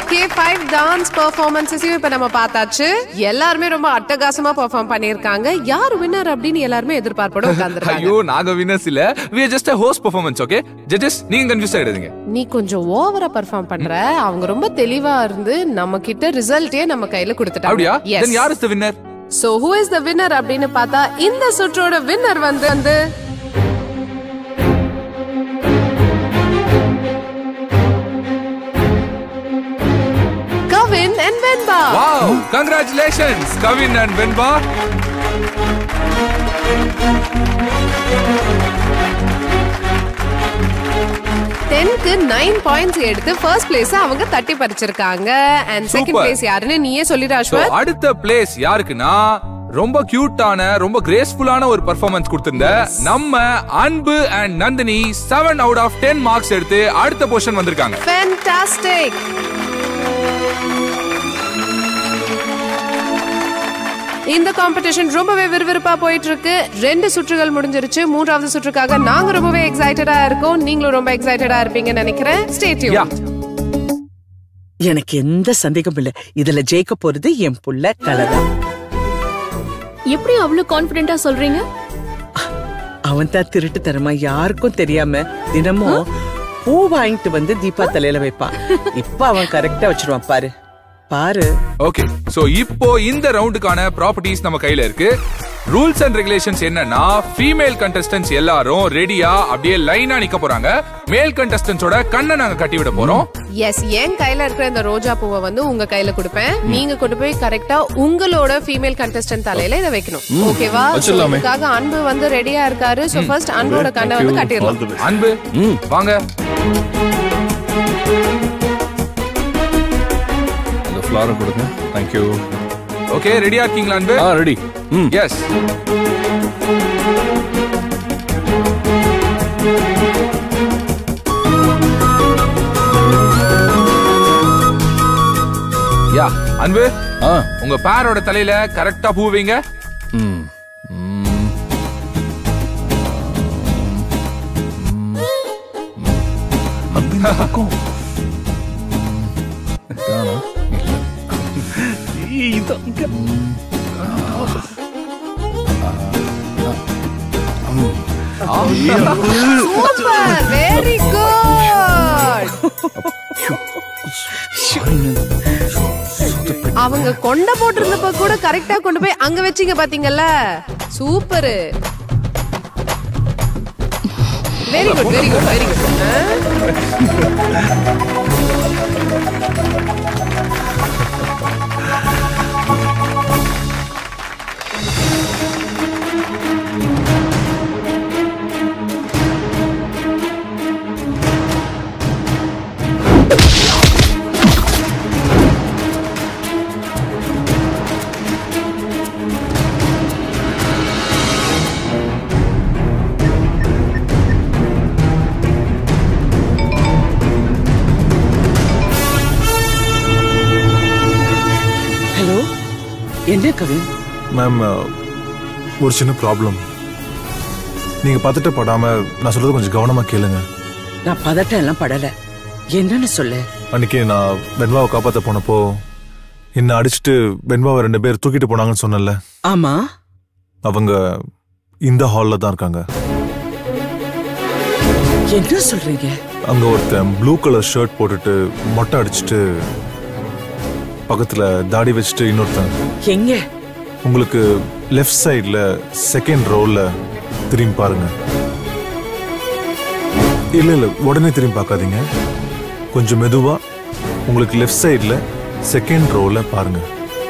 Okay five dance பெர்ஃபார்மன்ஸஸையும் இப்ப நம்ம பார்த்தாச்சு எல்லாருமே ரொம்ப அட்டகாசமா பெர்ஃபார்ம் பண்ணிருக்காங்க யார் வின்னர் அப்படின்னு எல்லாருமே எதிர்பார்ப்போட உட்கார்ந்துருக்காங்க ஐயோ நாங்க வினர்ஸ் இல்ல we are just a host performance okay judges நீங்க கன்ஃபியூஸ் ஆயிடுங்க நீ கொஞ்சம் ஓவரா பெர்ஃபார்ம் பண்ற அவங்க ரொம்ப தெளிவா இருந்து நம்ம கிட்ட ரிசல்ட்டே நம்ம கையில அப்படியா கொடுத்துட்டாங்க தென் யார் is the winner so who is the winner அப்படின்னு பார்த்தா இந்த சுற்றோட வின்னர் வந்து வந்து Kavin and Venba wow congratulations Kavin and Venba டென்க்கு நைன் பாயிண்ட்ஸ் எடுத்து ஃபர்ஸ்ட் பிளேஸ் அவங்க தட்டி பறிச்சிருக்காங்க அண்ட் செகண்ட் Super. பிளேஸ் யாருன்னு நீயே சொல்லிடு So, அஸ்வத் அடுத்த பிளேஸ் யாருக்குன்னா ரொம்ப கியூட்டான ரொம்ப கிரேஸ்ஃபுல்லான ஒரு பெர்ஃபார்மன்ஸ் கொடுத்திருந்த நம்ம Anbu and Nandini seven out of ten marks எடுத்து அடுத்த பொசிஷன் வந்திருக்காங்க ஃபேண்டாஸ்டிக் இந்த காம்படிஷன் ரொம்பவே விறுவிறுப்பா போயிட்டு இருக்கு ரெண்டு சுற்றுகள் முடிஞ்சிருச்சு மூன்றாவது சுற்றுக்காக நாங்க ரொம்பவே எக்ஸைட்டடா இருக்கோம் நீங்களும் ரொம்ப எக்ஸைட்டடா இருப்பீங்கன்னு நினைக்கிறேன் ஸ்டே யா டியூன் எனக்கு எந்த சந்தேகமும் இல்ல இதுல ஜெயிக்க போறது என் புள்ள கலதான் எப்படி அவ்வளவு கான்பிடென்ட்டா சொல்றீங்க அவன் தான் திருட்டு தரமா யாருக்கும் தெரியாம தினமும் பூ வாங்கிட்டு வந்து தீபா தலையில வைப்பான் இப்ப அவன் கரெக்டா வச்சிருவான் பாரு பாரு ஓகே சோ இப்போ இந்த ரவுண்டுக்கான ப்ராப்பர்ட்டிஸ் நம்ம கையில இருக்கு ரூல்ஸ் அண்ட் ரெகுலேஷன்ஸ் என்னன்னா ஃபீமேல் கண்டஸ்டன்ஸ் எல்லாரும் ரெடியா அப்படியே லைனா நிக்க போறாங்க மேல் கண்டஸ்டன்ஸோட கண்ணை நாங்க கட்டி விட போறோம் எஸ் என் கையில இருக்கிற இந்த ரோஜா பூவை வந்து உங்க கையில கொடுப்பேன் நீங்க கொண்டு போய் கரெக்டா உங்களோட ஃபீமேல் கண்டஸ்டன்ட் தலையில இதை வைக்கணும் ஓகேவா So, இதுக்காக அன்பு வந்து ரெடியா இருக்காரு சோ ஃபர்ஸ்ட் அன்போட கண்ணை வந்து கட்டிடலாம் அன்பு வாங்க அந்த ஃப்ளாரை கொடுங்க தேங்க்யூ ஓகே ரெடியா இருக்கீங்களா அன்பு ஆ ரெடி ம் எஸ் யா அன்பு ஆ உங்க பேரோட தலையில கரெக்டா பூ வைங்க ம் ம். அந்த இந்த பக்கம் இதானா? இல்ல. ஏய், இதான் இங்க. சூப்பர் வெரி குட் அவங்க கொண்ட போட்டிருந்தப்ப கூட கரெக்டா கொண்டு போய் அங்க வச்சீங்க பாத்தீங்கல்ல super very good very good very good hello என்ன கவின் மேம் ஒரு சின்ன ப்ராப்ளம் நீங்க பதட்ட படாம நான் சொல்றது கொஞ்சம் கவனமா கேளுங்க நான் பதட்டம் எல்லாம் படல என்னன்னு சொல்லு அன்னைக்கு நான் பென்வாவை காப்பாத்த போனப்போ என்ன அடிச்சுட்டு பென்வாவை ரெண்டு பேர் தூக்கிட்டு போனாங்கன்னு சொன்னேன்ல ஆமா அவங்க இந்த ஹால்ல தான் இருக்காங்க என்ன சொல்றீங்க அங்க ஒருத்தன் ப்ளூ கலர் ஷர்ட் போட்டுட்டு மொட்டை அடிச்சுட்டு பக்கத்துல தாடி வச்சுட்டு இன்னொருத்தன் எங்க உங்களுக்கு லெஃப்ட் சைடுல செகண்ட் ரோல திரும்பி பாருங்க இல்ல இல்ல உடனே திரும்பி பார்க்காதீங்க கொஞ்சம் மெதுவா உங்களுக்கு லெஃப்ட் சைடுல செகண்ட் ரோல பாருங்க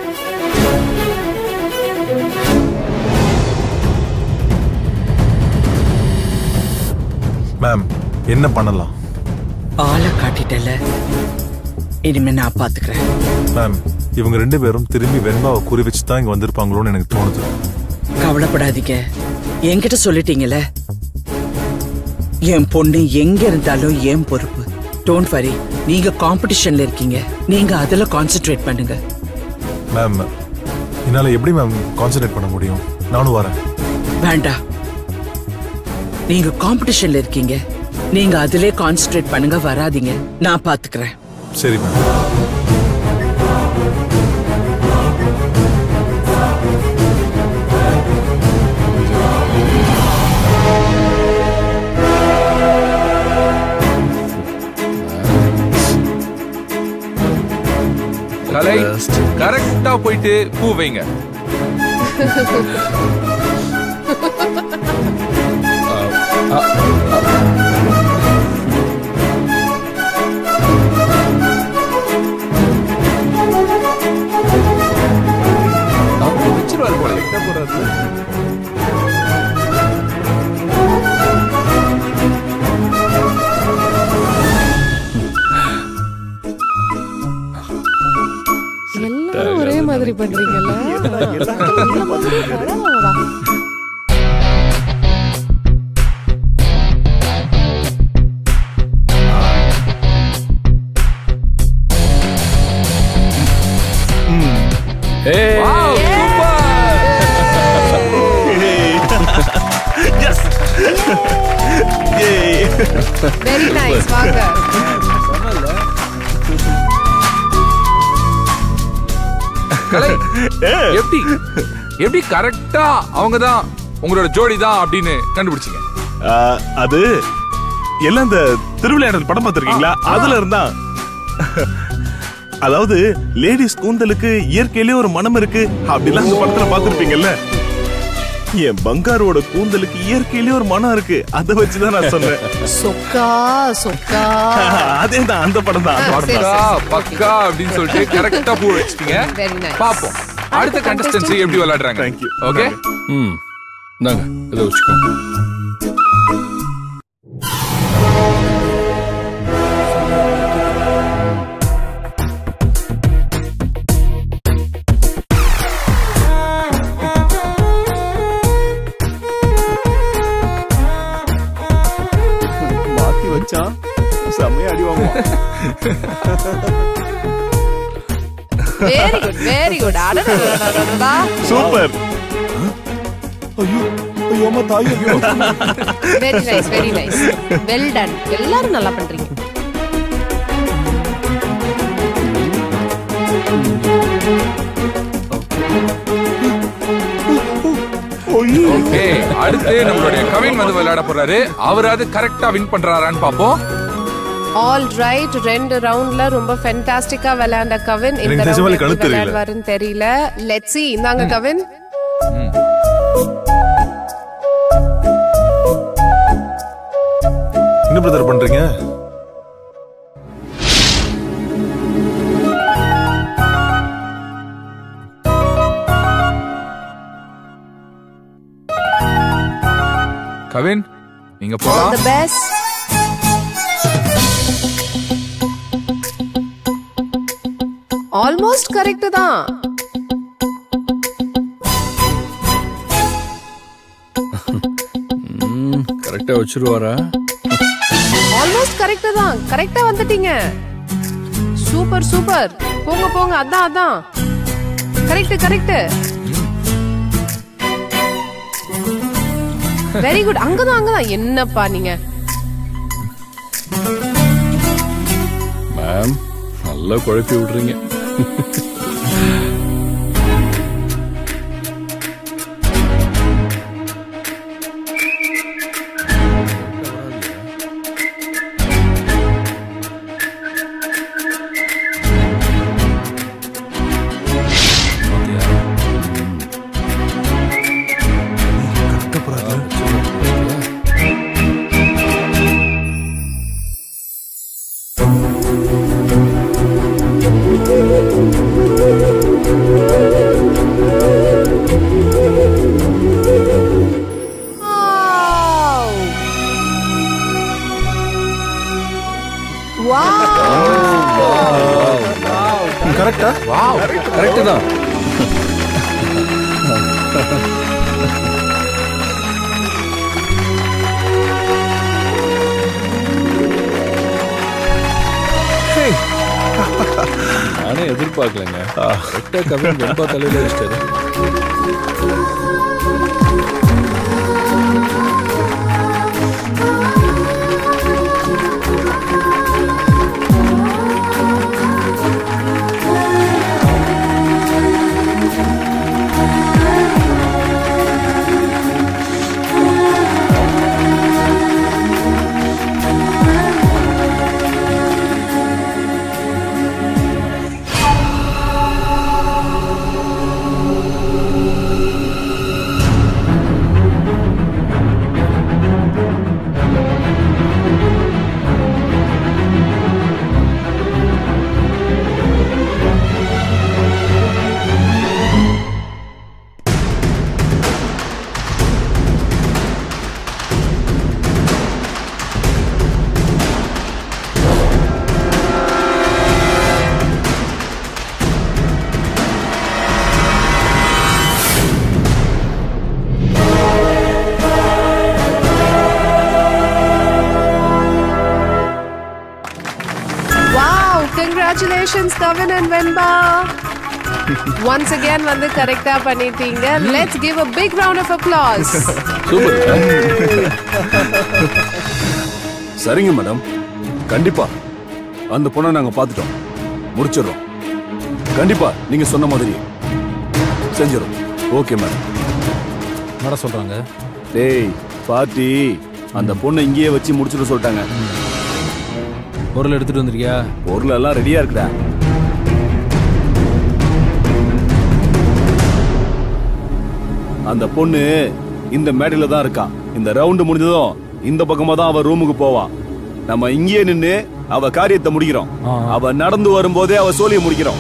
மேம் என்ன பண்ணலாம் ஆளை காட்டிட்டல இனிமே நான் பாத்துக்கிறேன் மேம் இவங்க ரெண்டு பேரும் திரும்பி வெண்பாவை குறி வச்சு தான் இங்க வந்திருப்பாங்களோன்னு எனக்கு தோணுது கவலைப்படாதீங்க என்கிட்ட சொல்லிட்டீங்கல்ல என் பொண்ணு எங்க இருந்தாலும் என் பொறுப்பு டோன்ட் வரி நீங்க காம்படிஷன்ல இருக்கீங்க நீங்க அதுல கான்சென்ட்ரேட் பண்ணுங்க மேம் என்னால எப்படி மேம் கான்சென்ட்ரேட் பண்ண முடியும் நானும் வரேன் வேண்டாம் நீங்க காம்படிஷன்ல இருக்கீங்க நீங்க அதிலே கான்சென்ட்ரேட் பண்ணுங்க வராதீங்க நான் பாத்துக்கிறேன் சரி மேம் கலை best. கரெக்டா போயிட்டு பூ வைங்க வச்சிருவாரு போல என்ன போறாரு எல்லாரும் ஒரே மாதிரி பண்றீங்கல்ல அடடடடா. ஏய் Wow, super! Yes. Yay. Very nice வாங்க கலை எப்படி எப்படி கரெக்டா அவங்க தான் உங்களோட ஜோடி தான் அப்படின்னு கண்டுபிடிச்சீங்க ஆ, அது எல்லாம் இந்த திருவிளையாடல் படம் பார்த்திருக்கீங்களா அதுல இருந்தா அதாவது லேடிஸ் கூந்தலுக்கு இயற்கையிலே ஒரு மனம் இருக்கு அப்படிலாம் அந்த படத்துல பார்த்திருப்பீங்கல்ல என் பங்காரோட கூந்தலுக்கு இயற்கையிலே ஒரு மனம் இருக்கு அதை வச்சுதான் நான் சொன்னேன் சொக்கா சொக்கா அதேதான் அந்த படம் தான் அந்த படம் சரி, தான். பக்கா பக்கா அப்படின்னு சொல்லிட்டு கரெக்டா பூ வச்சிட்டீங்க Very nice. பாப்போம் அடுத்த கண்டஸ்டன்ஸ் எப்படி விளையாடுறாங்க Thank you. ஓகே ம் இந்தாங்க இதை வச்சுக்கோ மாத்தி வச்சான் செமையா அடி வாங்குவான் வெரி குட் வெரி குட் அடடடடடடா சூப்பர் ஐயோ ஐயோ அம்மா தாய் ஐயோ very nice very nice well done எல்லாரும் நல்லா பண்றீங்க ஓகே அடுத்து நம்மளுடைய கவின் வந்து விளையாட போறாரு அவராவது கரெக்டா வின் பண்றாரான்னு பாப்போம் ஆல் ரைட் ரெண்டு ரவுண்ட்ல ரொம்ப ஃபென்டாஸ்டிக்கா விளையாண்ட கவின் இந்த எனக்கு நிஜமாலே round கண்ணு எப்படி தெரியல. விளையாடுவாருன்னு தெரியல லெட்ஸ் see இந்தாங்க கவின் என்ன பிரதர் பண்றீங்க கவின் நீங்க ஆல் போலாம் தி பெஸ்ட் ஆல்மோஸ்ட் கரெக்ட் தான் ம் கரெக்டாக வச்சிருவாரா ஆல்மோஸ்ட் கரெக்ட் தான் கரெக்டா வந்துட்டீங்க சூப்பர் சூப்பர் போங்க போங்க அதான் அதான் கரெக்ட் கரெக்ட் வெரி குட் அங்கதான் அங்கதான் என்னப்பா நீங்க மேம் நல்லா குழப்பி விடுறீங்க கரெக்டா வாவ் கரெக்டு தான் நானே எதிர்பார்க்கலங்க கரெக்டாக கவின் ரொம்ப தலையில் வச்சிட்டாரு Congratulations, Kavin and Venba. Once again வந்து கரெக்டா பண்ணிட்டீங்க let's give a big round of applause super சரிங்க மேடம் கண்டிப்பா அந்த பொண்ணை நாங்க பார்த்துட்டோம் முடிச்சிடுறோம் கண்டிப்பா நீங்க சொன்ன மாதிரி செஞ்சிடும் ஓகே மேடம் நட சொல்றாங்க டேய் பாட்டி அந்த பொண்ணை இங்கேயே வச்சு முடிச்சிட சொல்லிட்டாங்க பொருள் எடுத்துட்டு வந்திருக்கியா பொருள் எல்லாம் ரெடியா இருக்குடா அந்த பொண்ணு இந்த மேடையில தான் இருக்கா இந்த ரவுண்டு முடிஞ்சதும் இந்த பக்கமா தான் அவ ரூமுக்கு போவா நம்ம இங்கேயே நின்னு அவ காரியத்தை முடிக்கிறோம் ஆ. அவ நடந்து வரும்போதே அவ சோழியை முடிக்கிறோம்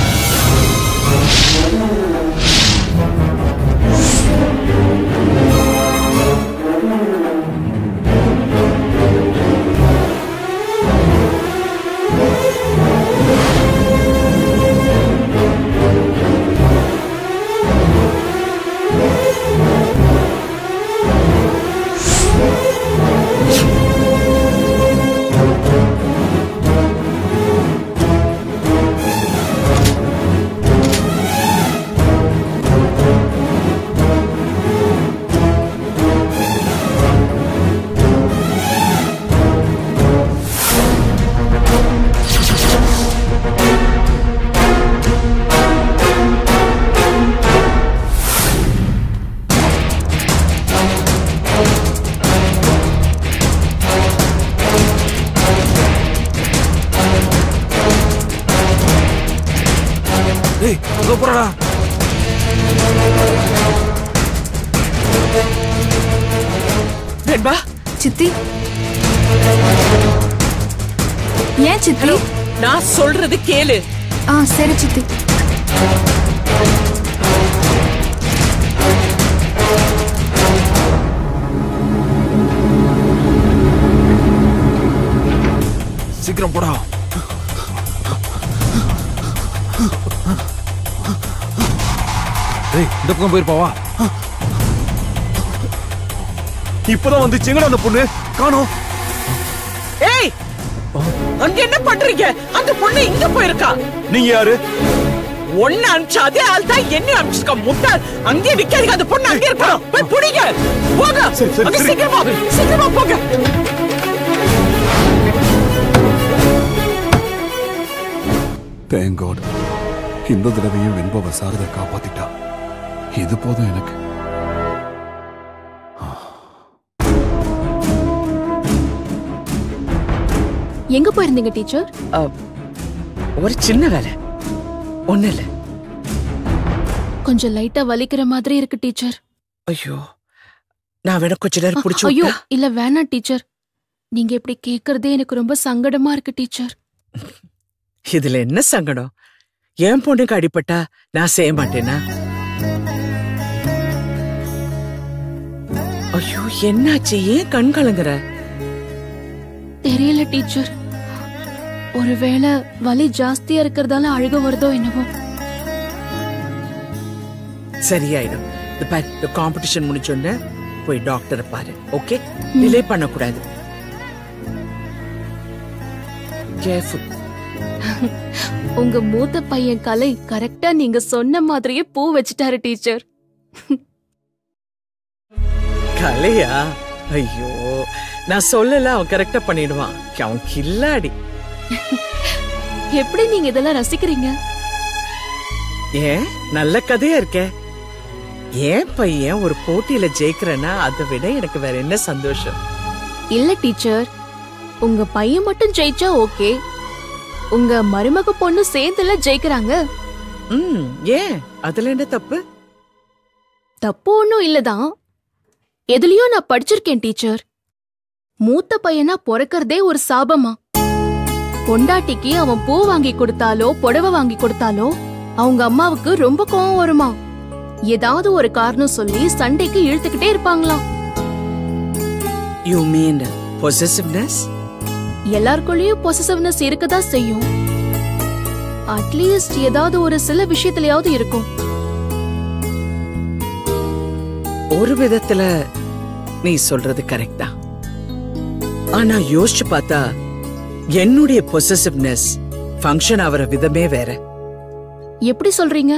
டேய் அங்க போறடா வெண்பா சித்தி ஏன் சித்தி நான் சொல்றது கேளு ஆ சரி சித்தி சீக்கிரம் போடா டேய் இந்த பக்கம் போயிருப்பாவா இப்பதான் வந்துச்சுங்கடா அந்த பொண்ணு காணோம் ஏய் அங்க என்ன பண்றீங்க அந்த பொண்ணு இங்க போயிருக்கா நீங்க யாரு ஒன்னு அனுப்பிச்சு அதே ஆள் தான் என்ன அனுப்பிச்சிருக்கா முட்டாள் அங்கே நிக்காதீங்க அந்த பொண்ணு அங்கே இருக்கணும் போய் புடிங்க போங்க சரி, சரி, அங்க சரி. சீக்கிரமா சீக்கிரமா போங்க தேங்க் காட் இந்த தடவையும் வெண்பவ சாரதை காப்பாத்திட்டா இது போதும் எனக்கு எங்க போயிருந்தீங்க டீச்சர் அ, ஒரு சின்ன வேலை ஒண்ணு இல்ல கொஞ்சம் லைட்டா வலிக்கிற மாதிரி இருக்கு டீச்சர் ஐயோ நான் வேணா கொஞ்ச நேரம் புடிச்சு ஐயோ விட்டா? இல்ல வேணாம் டீச்சர் நீங்க இப்படி கேக்குறதே எனக்கு ரொம்ப சங்கடமா இருக்கு டீச்சர் இதுல என்ன சங்கடம் என் பொண்ணுக்கு அடிபட்டா நான் செய்ய மாட்டேனா ஐயோ என்னாச்சு ஏன் கண் கலங்குற தெரியல டீச்சர் ஒருவேளை வலி ஜாஸ்தியா இருக்கிறதால அழுக வருதோ என்னவோ சரியாயிடும் இந்த பாரு இந்த காம்படிஷன் முடிச்சோன்னு போய் டாக்டரை பாரு ஓகே டிலே பண்ணக்கூடாது கேர்ஃபுல் உங்க மூத்த பையன் கலை கரெக்டா நீங்க சொன்ன மாதிரியே பூ வச்சிட்டாரு டீச்சர் கலையா ஐயோ நான் சொல்லல அவன் கரெக்டா பண்ணிடுவான் அவன் கில்லாடி எப்படி நீங்க இதெல்லாம் ரசிக்கிறீங்க ஏன் நல்ல கதையா இருக்கே ஏன் பையன் ஒரு போட்டியில ஜெயிக்கிறேன்னா அதை விட எனக்கு வேற என்ன சந்தோஷம் இல்ல டீச்சர் உங்க பையன் மட்டும் ஜெயிச்சா ஓகே உங்க மருமக பொண்ணு சேர்ந்துல ஜெயிக்கிறாங்க ம் ஏன் அதுல என்ன தப்பு தப்பு ஒண்ணும் இல்லதான் எதுலயோ நான் படிச்சிருக்கேன் டீச்சர் மூத்த பையனா பிறக்கறதே ஒரு சாபமா பொண்டாட்டிக்கு அவன் பூ வாங்கி கொடுத்தாலோ புடவை வாங்கி கொடுத்தாலோ அவங்க அம்மாவுக்கு ரொம்ப கோவம் வருமா ஏதாவது ஒரு காரணம் சொல்லி சண்டைக்கு இழுத்துக்கிட்டே இருப்பாங்களாம் யூ மீன் பொசசிவ்னஸ் எல்லாருக்குள்ளயும் பொசசிவ்னஸ் இருக்கதான் செய்யும் அட்லீஸ்ட் ஏதாவது ஒரு சில விஷயத்துலயாவது இருக்கும் ஒரு விதத்துல நீ சொல்றது கரெக்ட் தான் ஆனா யோசிச்சு பார்த்தா என்னுடைய பொசசிவ்னஸ் ஃபங்க்ஷன் ஆகிற விதமே வேற எப்படி சொல்றீங்க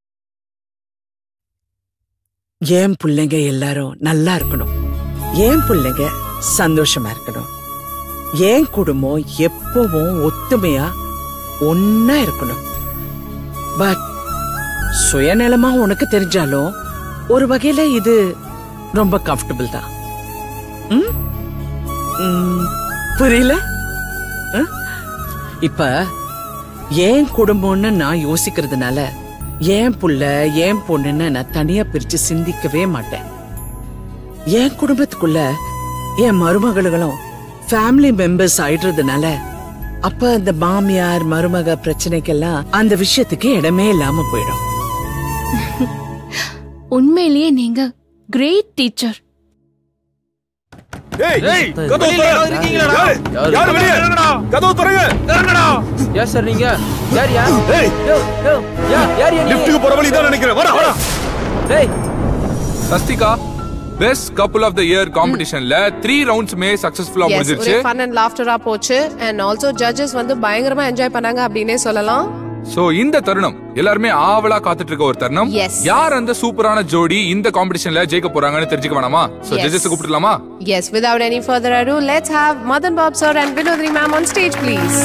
ஏன் பிள்ளைங்க எல்லாரும் நல்லா இருக்கணும் ஏன் பிள்ளைங்க சந்தோஷமா இருக்கணும் ஏன் குடும்பம் எப்பவும் ஒத்துமையா ஒன்னா இருக்கணும் பட் சுயநலமா உனக்கு தெரிஞ்சாலும் ஒரு வகையில இது ரொம்ப கம்ஃபர்டபுள் தான் ம்? ம், புரியல ம்? இப்ப ஏன் குடும்பம்னு நான் யோசிக்கிறதுனால ஏன் புள்ள ஏன் பொண்ணுன்னு நான் தனியா பிரிச்சு சிந்திக்கவே மாட்டேன் என் குடும்பத்துக்குள்ள என் மருமகளுகளும் ஃபேமிலி மெம்பர்ஸ் ஆயிடுறதுனால அப்ப அந்த மாமியார் மருமக பிரச்சனைக்கெல்லாம் அந்த விஷயத்துக்கு இடமே இல்லாம போயிடும் உண்மையிலேயே நீங்க கிரேட் டீச்சர் ஏய் கதவு திறங்க ஏய், யாரு வெளியே கதவு திறங்க யார் சார் நீங்க யார் யார் ஏய் யோ யோ யா யார் யார் லிஃப்ட்டுக்கு போற வழி தான் நினைக்கிறேன் வாடா வாடா டேய் Sasthika best couple of the year காம்படிஷன்ல த்ரீ ரவுண்ட்ஸ்மே சக்சஸ்ஃபுல்லா Yes, முடிஞ்சிருச்சு ஒரே ஃபன் அண்ட் லாஃப்டரா போச்சு அண்ட் ஆல்சோ ஜட்ஜஸ் வந்து பயங்கரமா என்ஜாய் பண்ணாங்க அப்படின்னே சொல்லலாம் சோ இந்த தருணம் எல்லாருமே ஆவலா காத்துட்டு இருக்க ஒரு தருணம் Yes. யார் அந்த சூப்பரான ஜோடி இந்த காம்படிஷன்ல ஜெயிக்க போறாங்கன்னு தெரிஞ்சுக்க வேணாமா சோ Yes. ஜட்ஜஸ் கூப்பிட்டுலாமா Yes, without any further ado, let's have Madan Bob sir and Vinodri ma'am on stage, please.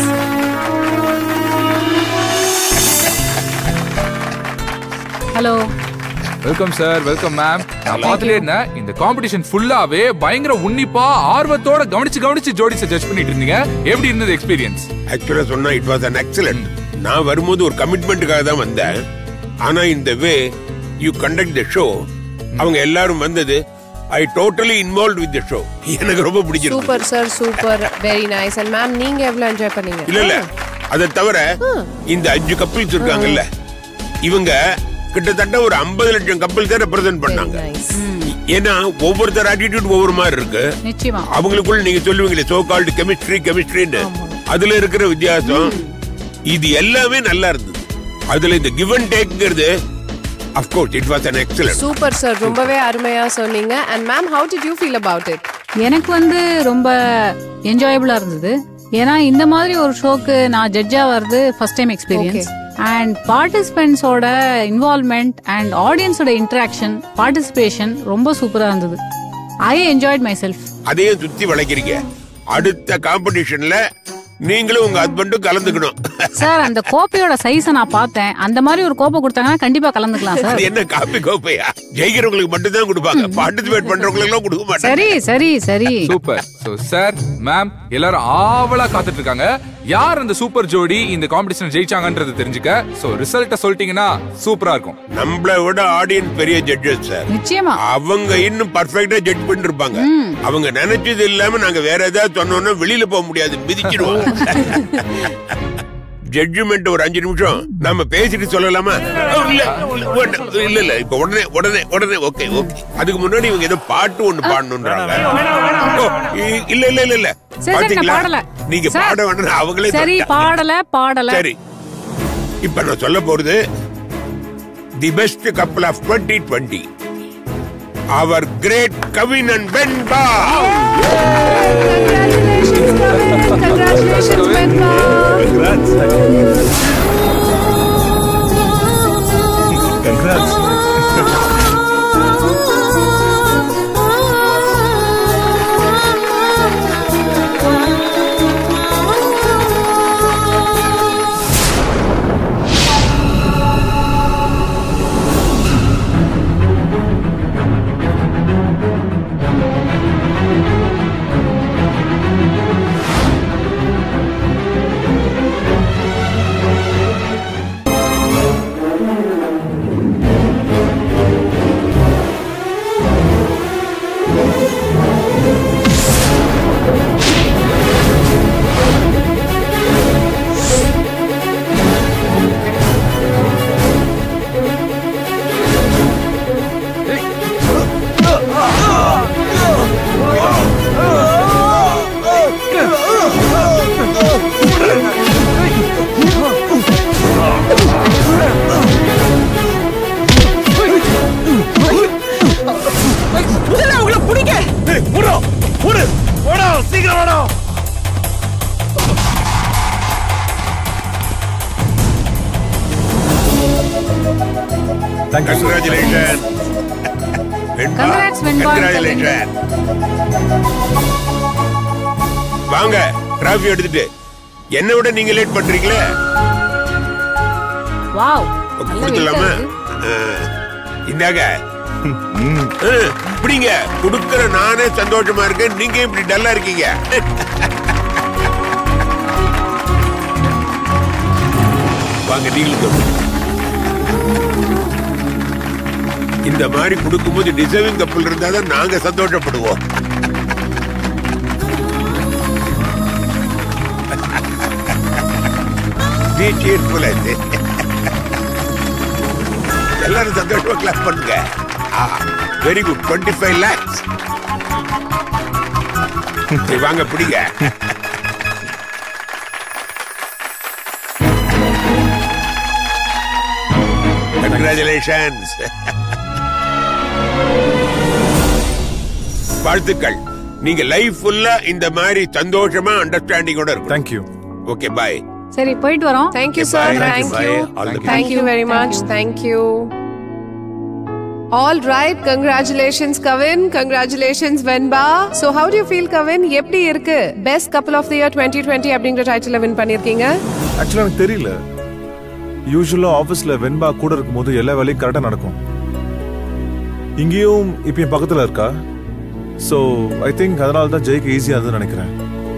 Hello welcome sir welcome ma'am நான் பார்த்துட்டே இருந்தேன் இந்த காம்படிஷன் ஃபுல்லாவே பயங்கர உன்னிப்பா ஆர்வத்தோட கவனிச்சு கவனிச்சு ஜோடிஸை ஜட்ஜ் பண்ணிட்டு இருந்தீங்க எப்படி இருந்தது எக்ஸ்பீரியன்ஸ் ஆக்சுவலா சொன்னா இட் வாஸ் அன் எக்ஸலண்ட் நான் வரும்போது ஒரு கமிட்மெண்ட்டுக்காக தான் வந்தேன் ஆனா இந்த way you conduct the show அவங்க எல்லாரும் வந்தது I totally involve with the show எனக்கு ரொம்ப பிடிச்சிருக்கு Super sir, super, very nice. And ma'am, நீங்க எவ்வளவு என்ஜாய் பண்ணீங்க இல்ல இல்ல அதை தவிர இந்த அஞ்சு கப்பிள்ஸ் இருக்காங்கல்ல இவங்க கிட்டத்தட்ட ஒரு 50 லட்சம் கப்பல் தான் ரெப்ரசென்ட் பண்ணாங்க Very nice. ஏன்னா ஒவ்வொருத்தர் ஆட்டிடியூட் ஒவ்வொரு மாதிரி இருக்கு நிச்சயமா அவங்களுக்குள்ள நீங்க சொல்லுவீங்களே சோ கால்டு கெமிஸ்ட்ரி கெமிஸ்ட்ரின்னு அதுல இருக்கிற வித்தியாசம் இது எல்லாமே நல்லா இருந்தது அதுல இந்த கிவ் அண்ட் டேக்ங்கிறது of course it was an excellent Super sir, ரொம்பவே அருமையா சொன்னீங்க. And ma'am, how did you feel about it? எனக்கு வந்து ரொம்ப என்ஜாயபிளா இருந்தது ஏன்னா இந்த மாதிரி ஒரு ஷோக்கு நான் ஜட்ஜா வர்றது ஃபர்ஸ்ட் டைம் எக்ஸ்பீரியன்ஸ் அண்ட் பார்ட்டிசிபென்ட்ஸோட இன்வால்மெண்ட் அண்ட் ஆடியன்ஸோட இன்டராக்ஷன் பார்ட்டிசிபேஷன் ரொம்ப சூப்பரா இருந்தது ஐ என்ஜாய்ட் மை செல்ஃப் அதையே சுத்தி வளைக்கிறீங்க அடுத்த காம்படிஷன்ல நீங்களும் உங்க ஹஸ்பண்டும் கலந்துக்கணும் சார் அந்த கோப்பையோட சைஸை நான் பார்த்தேன் அந்த மாதிரி ஒரு கோப்பை கொடுத்தாங்கன்னா கண்டிப்பா கலந்துக்கலாம் சார் அது என்ன காப்பி கோப்பையா ஜெயிக்கிறவங்களுக்கு மட்டும் தான் கொடுப்பாங்க பார்ட்டிசிபேட் பண்றவங்களுக்கு எல்லாம் கொடுக்க மாட்டாங்க சரி சரி சரி சூப்பர் சோ சார் மேம் எல்லாரும் ஆவலா காத்துட்டு இருக்காங்க யார் அந்த சூப்பர் ஜோடி இந்த காம்படிஷன் ஜெயிச்சாங்கன்றது தெரிஞ்சுக்க சோ ரிசல்ட்ட சொல்லிட்டீங்கன்னா சூப்பரா இருக்கும் நம்மள விட ஆடியன்ஸ் பெரிய ஜட்ஜஸ் சார் நிச்சயமா அவங்க இன்னும் பர்ஃபெக்ட்டா ஜட்ஜ் பண்ணிட்டு இருப்பாங்க அவங்க நினைச்சது இல்லாம நாங்க வேற ஏதாவது சொன்னோம்னா வெளியில போக முடியாது மிதிச்சிடுவோம் ஜட்ஜ்மெண்ட் ஒரு அஞ்சு நிமிஷம் நாம பேசிட்டு சொல்லலாமா இல்ல வேண்டாம். இல்ல இல்ல இப்ப உடனே உடனே உடனே ஓகே ஓகே அதுக்கு முன்னாடி இவங்க ஏதோ பாட்டு ஒண்ணு பாடணும்ன்றாங்க ஓ, இ- இல்ல இல்ல இல்ல இல்ல சரி, நான் பாத்தீங்களா பாடல. நீங்க சார், பாட வேண்டாம் அவங்களே சரி சொல்லிட்டாங்க. பாடல பாடல சரி இப்ப நான் சொல்ல போறது the best couple of twenty twenty our great Kavin and Venba Congratulations, Venba. முதல்ல அவங்கள பிடிக்க Thank you, sir. Congratulation Congrats, Venba. Congratulation வாங்க டிராஃபி எடுத்துட்டு என்னை விட நீங்க லேட் பண்றீங்களே வாவ் கொடுத்துடலாமா ஆ, இந்தாங்க ஆ, இப்படிங்க கொடுக்கிற நானே சந்தோஷமா இருக்கேன் நீங்க இப்படி டல்லா இருக்கீங்க வாங்க நீங்களும் தொடுங்க. இந்த மாதிரி கொடுக்கும்போது டிசர்விங் கப்பல் இருந்தா தான் நாங்க சந்தோஷப்படுவோம் Be cheerful, I say. எல்லாரும் சந்தோஷமா கிளாஸ் பண்ணுங்க very good twenty five lakhs வாங்க பிடிங்க கங்க்ராச்சுலேஷன்ஸ் வாழ்த்துக்கள் நீங்க லைஃப் ஃபுல்லா இந்த மாதிரி சந்தோஷமா அண்டர்ஸ்டாண்டிங்கோட இருக்கும் தேங்க்யூ ஓகே பாய் சரி போயிட்டு வரோம் Thank you, sir. Bye. Thank Bye. you. All the Thank you very much. Thank you. All right, congratulations, Kavin. Congratulations, Venba. So, how do you feel, Kavin? எப்படி இருக்கு best couple of the year 2020 அப்படிங்கிற title win பண்ணிருக்கீங்க ஆக்சுவலா எனக்கு தெரியல யூஸ்வலா ஆபீஸ்ல வெண்பா கூட இருக்கும்போது எல்லா வேலையும் கரெக்டா நடக்கும் இங்கேயும் இப்ப என் பக்கத்துல இருக்கா சோ ஐ திங்க் அதனால தான் ஜெயிக்க ஈஸியா இருந்ததுன்னு நினைக்கிறேன்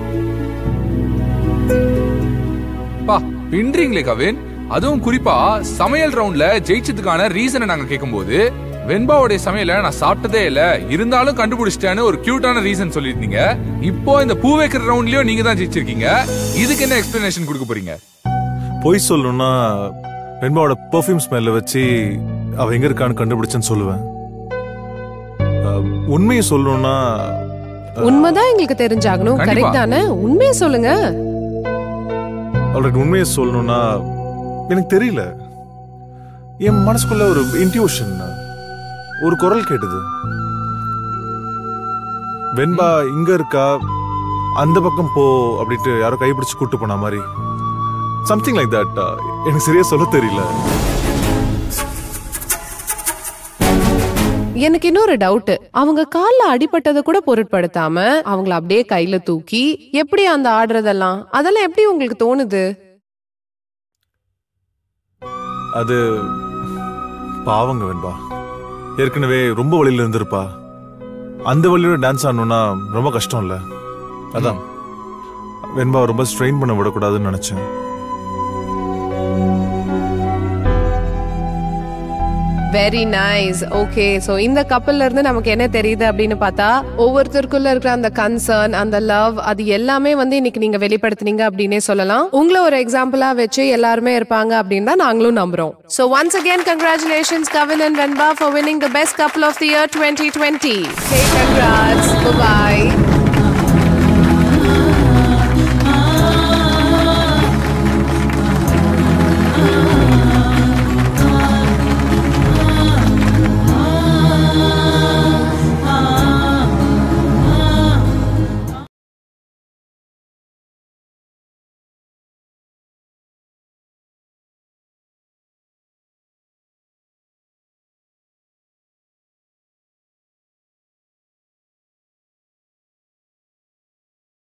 பா பின்றீங்களே கவின் அதுவும் குறிப்பா சமையல் ரவுண்ட்ல ஜெயிச்சதுக்கான ரீசனை நாங்க கேட்கும்போது வெண்பாவுடைய சமையல நான் சாப்பிட்டதே இல்ல இருந்தாலும் கண்டுபிடிச்சிட்டேன்னு ஒரு கியூட்டான ரீசன் சொல்லியிருந்தீங்க இப்போ இந்த பூ வைக்கிற ரவுண்ட்லயும் நீங்க தான் ஜெயிச்சிருக்கீங்க இதுக்கு என்ன எக்ஸ்பிளனேஷன் கொடுக்க போறீங்க பொய் சொல்லணும்னா வெண்பாவோட பெர்ஃப்யூம் ஸ்மெல்ல வச்சு அவ எங்க இருக்கான்னு கண்டுபிடிச்சேன்னு சொல்லுவேன் அஹ், உண்மையை சொல்லணும்னா உண்மைதான் எங்களுக்கு தெரிஞ்சாகணும் கண்டிப்பா. கரெக்ட் தானே உண்மையை சொல்லுங்க அவளுக்கு உண்மையை சொல்லணும்னா எனக்கு தெரியல என் மனசுக்குள்ள ஒரு இன்ட்யூஷன் ஒரு குரல் கேட்டது வெண்பா இங்க இருக்கா அந்த பக்கம் போ அப்படின்ட்டு யாரோ கைப்பிடிச்சு கூட்டு போன மாதிரி சம்திங் லைக் தட் எனக்கு சரியா சொல்ல தெரியல எனக்கு இன்னொரு டவுட் அவங்க கால்ல அடிபட்டதை கூட பொருட்படுத்தாம அவங்கள அப்படியே கையில தூக்கி எப்படி அந்த ஆடுறதெல்லாம் அதெல்லாம் எப்படி உங்களுக்கு தோணுது அது பாவங்க வெண்பா ஏற்கனவே ரொம்ப வழியில இருந்திருப்பா அந்த வழியோட டான்ஸ் ஆடணும்னா ரொம்ப கஷ்டம் இல்ல அதான் வெண்பா ரொம்ப ஸ்ட்ரெயின் பண்ண விடக்கூடாதுன்னு நினைச்சேன் வெரி நைஸ் ஓகே சோ இந்த கப்பல்ல இருந்து நமக்கு என்ன தெரியுது அப்படின்னு பார்த்தா ஒவ்வொருத்தருக்குள்ள இருக்கிற அந்த கன்சர்ன் அந்த லவ் அது எல்லாமே வந்து இன்னைக்கு நீங்க வெளிப்படுத்துனீங்க அப்படின்னே சொல்லலாம் உங்களை ஒரு எக்ஸாம்பிளா வச்சு எல்லாருமே இருப்பாங்க அப்படின்னு தான் நாங்களும் நம்புறோம் so once again congratulations Kavin and Venba for winning the best couple of the year twenty twenty hey congrats bye